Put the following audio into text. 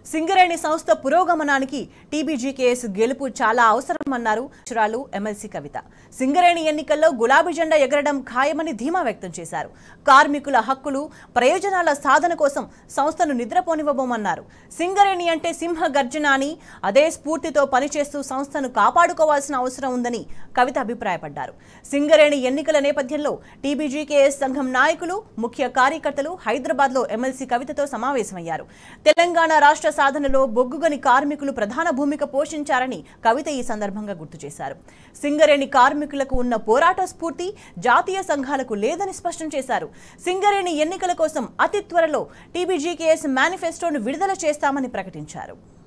సింగరేణి సంస్థ పురోగమనానికి టీబీజీకేఎస్ గెలుపు చాలా అవసరమన్నారు చురాలు ఎమ్మెల్సీ కవిత సింగరేణి ఎన్నికల్లో గులాబీ జెండా ఎగరడం ఖాయమని ధీమా వ్యక్తం చేశారు కార్మికుల హక్కులు ప్రయోజనాల సాధన కోసం సంస్థను నిద్రపోనివ్వబోమన్నారు సింగరేణి అంటే సింహ గర్జన అని అదే స్ఫూర్తితో పనిచేస్తూ సంస్థను కాపాడుకోవాల్సిన అవసరం ఉందని కవిత అభిప్రాయపడ్డారు సింగరేణి ఎన్నికల నేపథ్యంలో టీబీజీకేఎస్ సంఘం నాయకులు ముఖ్య కార్యకర్తలు హైదరాబాద్లో ఎమ్మెల్సీ కవితతో సమావేశమయ్యారు తెలంగాణ రాష్ట్ర సాధనలో బొగ్గుగని కార్మికులు ప్రధాన భూమిక పోషించారని కవిత ఈ సందర్భంగా గుర్తు చేశారు సింగరేణి కార్మికులకు ఉన్న పోరాట స్ఫూర్తి జాతీయ సంఘాలకు లేదని స్పష్టం చేశారు సింగరేణి ఎన్నికల కోసం అతి త్వరలో టీబీజీకేఎస్ మేనిఫెస్టోను విడుదల చేస్తామని ప్రకటించారు